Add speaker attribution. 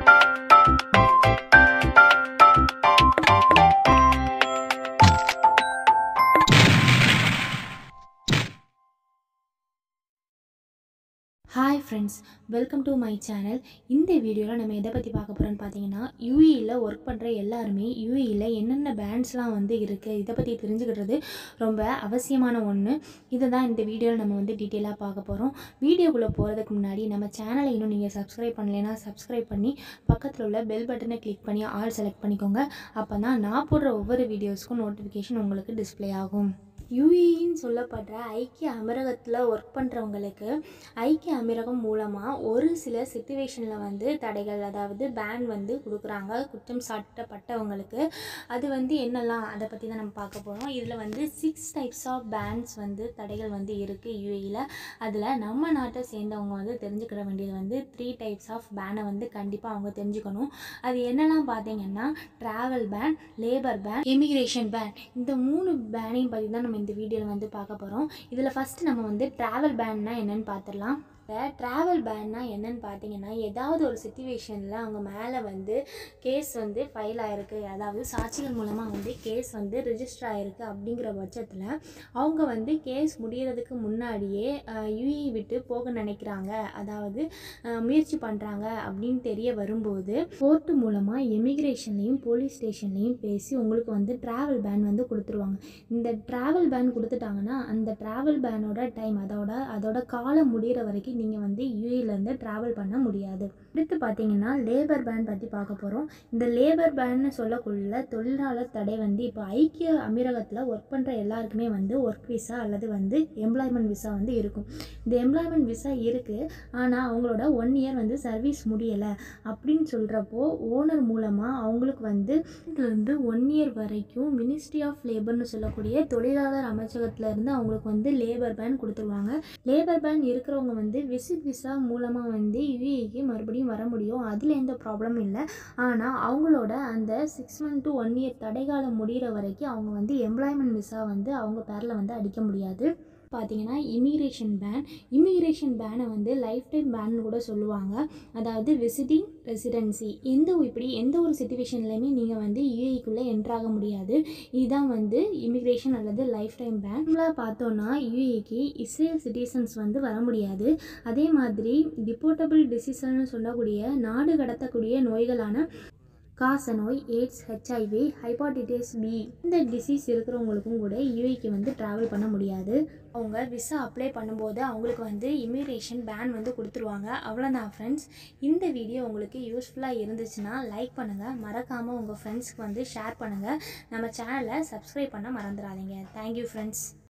Speaker 1: hi friends welcome to my channel இந்த வீடியோவில் நம்ம எதை பற்றி பார்க்க போகிறோம்னு பார்த்தீங்கன்னா யூஏயில் ஒர்க் பண்ணுற எல்லாருமே யூஏயில் என்னென்ன பேண்ட்ஸ்லாம் வந்து இருக்குது இதை பற்றி தெரிஞ்சுக்கிறது ரொம்ப அவசியமான ஒன்று இதை தான் இந்த வீடியோவில் நம்ம வந்து டீட்டெயிலாக பார்க்க போகிறோம் வீடியோக்குள்ளே போகிறதுக்கு முன்னாடி நம்ம சேனலை இன்னும் நீங்கள் சப்ஸ்கிரைப் பண்ணலைன்னா சப்ஸ்கிரைப் பண்ணி பக்கத்தில் உள்ள பெல் பட்டனை கிளிக் பண்ணி ஆல் செலக்ட் பண்ணிக்கோங்க அப்போ தான் நான் போடுற ஒவ்வொரு வீடியோஸ்க்கும் நோட்டிஃபிகேஷன் உங்களுக்கு டிஸ்ப்ளே ஆகும் யூஏஇன்னு சொல்லப்படுற ஐக்கிய அமீரகத்தில் ஒர்க் பண்ணுறவங்களுக்கு ஐக்கிய அமீரகம் மூலமாக ஒரு சில சுச்சுவேஷனில் வந்து தடைகள் அதாவது பேன் வந்து கொடுக்குறாங்க குற்றம் சாட்டப்பட்டவங்களுக்கு அது வந்து என்னெல்லாம் அதை பற்றி தான் நம்ம பார்க்க போகிறோம் இதில் வந்து சிக்ஸ் டைப்ஸ் ஆஃப் பேன்ஸ் வந்து தடைகள் வந்து இருக்குது யூஏயில் அதில் நம்ம நாட்டை சேர்ந்தவங்க வந்து தெரிஞ்சுக்கிற வேண்டியது வந்து த்ரீ டைப்ஸ் ஆஃப் பேனை வந்து கண்டிப்பாக அவங்க தெரிஞ்சுக்கணும் அது என்னெல்லாம் பார்த்தீங்கன்னா travel ban labour ban emigration ban இந்த மூணு பேனையும் பற்றி தான் நம்ம இந்த வீடியோவில் வந்து பார்க்க போகிறோம் இதில் ஃபஸ்ட்டு நம்ம வந்து ட்ராவல் பேன்னா என்னன்னு பார்த்துடலாம் இப்போ ட்ராவல் பேன்னா என்னன்னு பார்த்தீங்கன்னா ஏதாவது ஒரு சுச்சுவேஷனில் அவங்க மேலே வந்து கேஸ் வந்து ஃபைல் ஆகிருக்கு அதாவது சாட்சிகள் மூலமாக வந்து கேஸ் வந்து ரிஜிஸ்டர் ஆகிருக்கு அப்படிங்கிற பட்சத்தில் அவங்க வந்து கேஸ் முடியறதுக்கு முன்னாடியே யூஏ விட்டு போக நினைக்கிறாங்க அதாவது அஹ், முயற்சி பண்ணுறாங்க அப்படின்னு தெரிய வரும்போது கோர்ட்டு மூலமாக எமிக்ரேஷன்லேயும் போலீஸ் ஸ்டேஷன்லேயும் பேசி உங்களுக்கு வந்து ட்ராவல் பேன் வந்து கொடுத்துருவாங்க இந்த ட்ராவல் பேன் கொடுத்துட்டாங்கன்னா அந்த ட்ராவல் பேனோட டைம் அதோட அதோட காலம் முடிகிற வரைக்கும் நீங்கள் வந்து யூஏலேருந்து ட்ராவல் பண்ண முடியாது அடுத்து பார்த்தீங்கன்னா லேபர் பேன் பற்றி பார்க்க போகிறோம் இந்த லேபர் பேன்னு சொல்லக்குள்ள தொழிலாளர் தடை வந்து இப்போ ஐக்கிய அமீரகத்தில் ஒர்க் பண்ணுற எல்லாருக்குமே வந்து ஒர்க் விசா அல்லது வந்து எம்ப்ளாய்மெண்ட் விசா வந்து இருக்கும் இந்த எம்ப்ளாய்மெண்ட் விசா இருக்குது ஆனால் அவங்களோட ஒன் இயர் வந்து சர்வீஸ் முடியலை அப்படின்னு சொல்கிறப்போ ஓனர் மூலமாக அவங்களுக்கு வந்து இருந்து ஒன் இயர் வரைக்கும் மினிஸ்ட்ரி ஆஃப் லேபர்னு சொல்லக்கூடிய தொழிலாளர் அமைச்சகத்துல இருந்து அவங்களுக்கு வந்து லேபர் பேன் கொடுத்துருவாங்க லேபர் பேன் இருக்கிறவங்க வந்து விசிட் விசா மூலமாக வந்து யுஏக்கு மறுபடியும் வர முடியும் அதில் எந்த ப்ராப்ளமும் இல்லை ஆனால் அவங்களோட அந்த six month to one year தடைகாலம் முடிகிற வரைக்கும் அவங்க வந்து எம்ப்ளாய்மெண்ட் விசா வந்து அவங்க பேரில் வந்து அடிக்க முடியாது பார்த்தீங்கன்னா இமிக்ரேஷன் பேன் இமிக்ரேஷன் பேனை வந்து லைஃப் டைம் பேன் கூட சொல்லுவாங்க அதாவது விசிட்டிங் ரெசிடென்சி எந்த ஒரு- இப்படி எந்த ஒரு சுச்சுவேஷன்லையுமே நீங்கள் வந்து யூஏக்குள்ளே என்ட்ராக முடியாது இதுதான் வந்து இமிக்ரேஷன் அல்லது லைஃப் டைம் பேன் நம்மளாக பார்த்தோன்னா யூஏக்கு இஸ்ரேல் சிட்டிசன்ஸ் வந்து வர முடியாது அதே மாதிரி டிபோர்ட்டபிள் டிசீஸ்னு சொல்லக்கூடிய நாடு கடத்தக்கூடிய நோய்களான காச நோய் எய்ட்ஸ் ஹெச்ஐவி ஹைப்பாட்டிட்டிஸ் பி இந்த டிசீஸ் இருக்கிறவங்களுக்கும் கூட யூஏக்கு வந்து ட்ராவல் பண்ண முடியாது அவங்க விசா அப்ளை பண்ணும்போது அவங்களுக்கு வந்து இமிக்ரேஷன் பேன் வந்து கொடுத்துருவாங்க அவ்வளோதான் ஃப்ரெண்ட்ஸ் இந்த வீடியோ உங்களுக்கு யூஸ்ஃபுல்லாக இருந்துச்சுன்னா லைக் பண்ணுங்கள் மறக்காமல் உங்கள் ஃப்ரெண்ட்ஸ்க்கு வந்து ஷேர் பண்ணுங்கள் நம்ம சேனலை சப்ஸ்கிரைப் பண்ண மறந்துடாதீங்க தேங்க்யூ ஃப்ரெண்ட்ஸ்